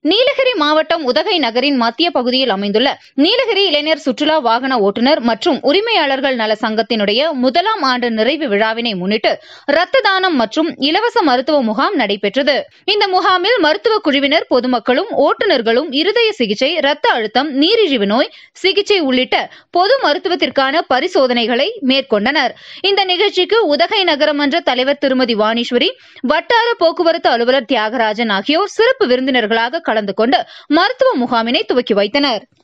நீலகிரி மாவட்டம் உதகை நகரின் மத்திய பகுதியில் அமைந்துள்ள நீலகிரி இளைஞர் சுற்றுலா வாகன ஓட்டுநர் மற்றும் உரிமையாளர்கள் நல சங்கத்தினுடைய முதலாம் ஆண்டு நிறைவு விழாவினை முன்னிட்டு ரத்த தானம் மற்றும் இலவச மருத்துவ முகாம் நடைபெற்றது இந்த முகாமில் மருத்துவ குழுவினர் பொதுமக்களும் ஓட்டுநர்களும் இருதய சிகிச்சை ரத்த அழுத்தம் நீரிழிவு நோய் சிகிச்சை உள்ளிட்ட பொது மருத்துவத்திற்கான பரிசோதனைகளை மேற்கொண்டனர் இந்த நிகழ்ச்சிக்கு உதகை நகரமன்ற தலைவர் திருமதி வாணீஸ்வரி வட்டார போக்குவரத்து அலுவலர் தியாகராஜன் ஆகியோர் சிறப்பு விருந்தினர்களாக கலந்து கொண்டு மருத்துவ முகாமினை துவக்கி வைத்தனர்